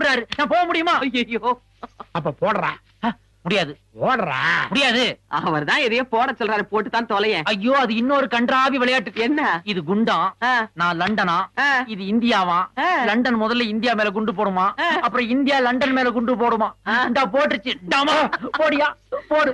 கூப்பிடுறாரு நான் போக முடியுமா ஐயோ அப்ப போடுறா ஆ, முடியாது ஓடுறா முடியாது அவர் தான் எதையோ போட சொல்றாரு போட்டு தான் தொலையேன் ஐயோ அது இன்னொரு கன்றாவி விளையாட்டு என்ன இது குண்டாம் ஆ, நான் லண்டனா ஆ, இது இந்தியாவா ஆ. லண்டன் முதல்ல இந்தியா மேல குண்டு போடுமா ஆ. அப்புறம் இந்தியா லண்டன் மேல குண்டு போடுமா ஆ. இந்தா போட்டுருச்சு டமா போடியா போடு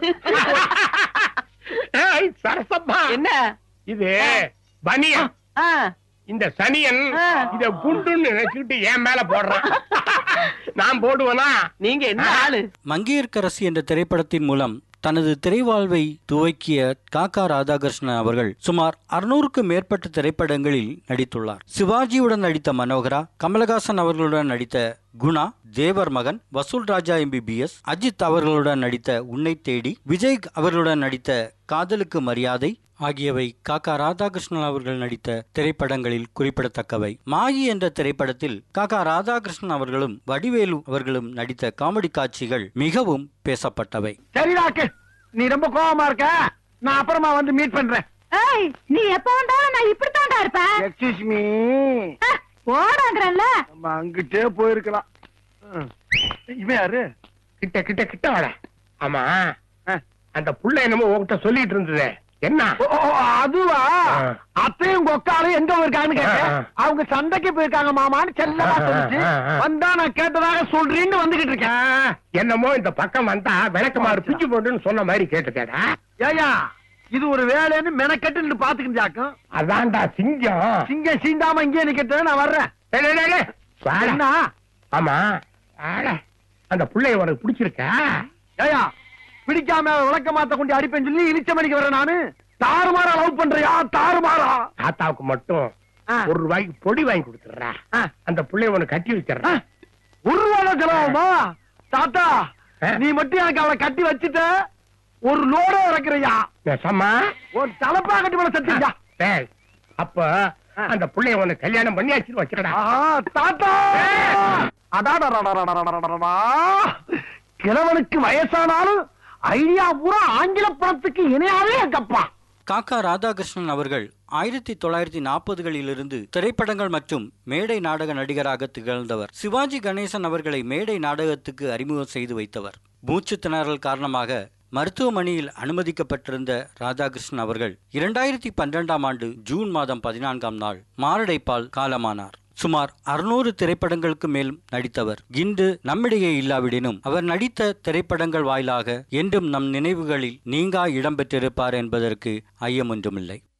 ஏய், சரசம்மா என்ன இது பனியன் ஆ, இந்த சனியன் ஆ. இத குண்டுன்னு நினைச்சுக்கிட்டு என் மேல போடுறான் நான் போடுவேனா நீங்க என்ன ஆளு மங்கையர்க்கரசி என்ற திரைப்படத்தின் மூலம் தனது திரைவாழ்வை துவக்கிய காக்கா ராதாகிருஷ்ணன் அவர்கள் சுமார் அறுநூறுக்கும் மேற்பட்ட திரைப்படங்களில் நடித்துள்ளார் சிவாஜியுடன் நடித்த மனோகரா கமலஹாசன் அவர்களுடன் நடித்த குணா தேவர் மகன் வசூல் ராஜா எம்பிபிஎஸ் அஜித் அவர்களுடன் நடித்த உன்னை தேடி விஜய் அவர்களுடன் நடித்த காதலுக்கு மரியாதை ஆகியவை காக்கா ராதாகிருஷ்ணன் அவர்கள் நடித்த திரைப்படங்களில் குறிப்பிடத்தக்கவை மாயி என்ற திரைப்படத்தில் காக்கா ராதாகிருஷ்ணன் அவர்களும் வடிவேலு அவர்களும் நடித்த காமெடி காட்சிகள் மிகவும் பேசப்பட்டவை சரி ராக்கு நீ ரொம்ப கோவமா இருக்க நான் அப்புறமா வந்து மீட் பண்றேன் ஏய் நீ எப்ப வந்தாலும் நான் இப்படித்தான்டா இருப்பேன் எக்ஸ்கியூஸ் மீ அஹ், போடாங்கறல்ல நம்ம அங்கிட்டே போயிருக்கலாம் ம். இவன் யாரு கிட்ட கிட்ட கிட்ட வர ஆமா ஆ. அந்த புள்ள என்னமோ உன்கிட்ட சொல்லிட்டு இருந்ததே என்ன ஓ, ஓ, அதுவா ஆ. அத்தையும் கொக்காலும் எங்க போயிருக்காங்கன்னு கேட்டேன் ஆ, ஆ. அவங்க சண்டைக்கு போயிருக்காங்க மாமான்னு செல்லமா ஆ, ஆ, சொல்லிச்சு ஆ, ஆ. வந்தா நான் கேட்டதாக சொல்றீன்னு வந்துகிட்டு இருக்கேன் என்னமோ இந்த பக்கம் வந்தா விளக்கமாறு பிச்சு போட்டுன்னு சொன்ன மாதிரி கேட்டுக்கடா ஏயா இது ஒரு வேலைன்னு மெனக்கட்டு நின்று பாத்துக்கிட்டாக்கும் அதான்டா சிங்கம் சிங்கம் சீண்டாம இங்கே நிக்கட்டு நான் வர்றேன் டேய், டேய், டேய், டேய். வாடா. என்ன ஆமா வாடா. அந்த புள்ளைய உனக்கு பிடிச்சிருக்கா ஏயா பிடிக்காம விளக்க மாத்த கொண்டு அடிப்பேன்னு சொல்லி இழிச்ச மணிக்கு வரேன் நானு தாறுமாறா லவ் பண்றியா தாறுமாறா தாத்தாவுக்கு மட்டும் ஆ. ஒரு ரூபாய்க்கு பொடி வாங்கி கொடுத்துடுறா ஆ. அந்த புள்ளைய உனக்கு கட்டி வச்சிடுறா ஒரு ரூபாய் செலவாகுமா தாத்தா ஆ. நீ மட்டும் எனக்கு அவளை கட்டி வச்சுட்ட ஒரு லோட இறக்குறியா நெசமா ஒரு தலப்பா கட்டி மேல சத்தியா டேய், அப்ப ஆ. அந்த புள்ளைய உனக்கு கல்யாணம் பண்ணி வச்சு வச்சிடா தாத்தா அடாடா கிழவனுக்கு வயசானாலும் ஐடியா பூரா ஆங்கில படத்துக்கு இணையாவே எங்கப்பா காக்கா ராதாகிருஷ்ணன் அவர்கள் ஆயிரத்தி தொள்ளாயிரத்தி நாற்பதுகளிலிருந்து திரைப்படங்கள் மற்றும் மேடை நாடக நடிகராக திகழ்ந்தவர் சிவாஜி கணேசன் அவர்களை மேடை நாடகத்துக்கு அறிமுகம் செய்து வைத்தவர் மூச்சு திணறல் காரணமாக மருத்துவமனையில் அனுமதிக்கப்பட்டிருந்த ராதாகிருஷ்ணன் அவர்கள் இரண்டாயிரத்தி பன்னிரெண்டாம் ஆண்டு ஜூன் மாதம் பதினான்காம் நாள் மாரடைப்பால் காலமானார் சுமார் அறுநூறு திரைப்படங்களுக்கு மேல் நடித்தவர் இன்று நம்மிடையே இல்லாவிடினும் அவர் நடித்த திரைப்படங்கள் வாயிலாக என்றும் நம் நினைவுகளில் நீங்கா இடம்பெற்றிருப்பார் என்பதற்கு ஐயமொன்றுமில்லை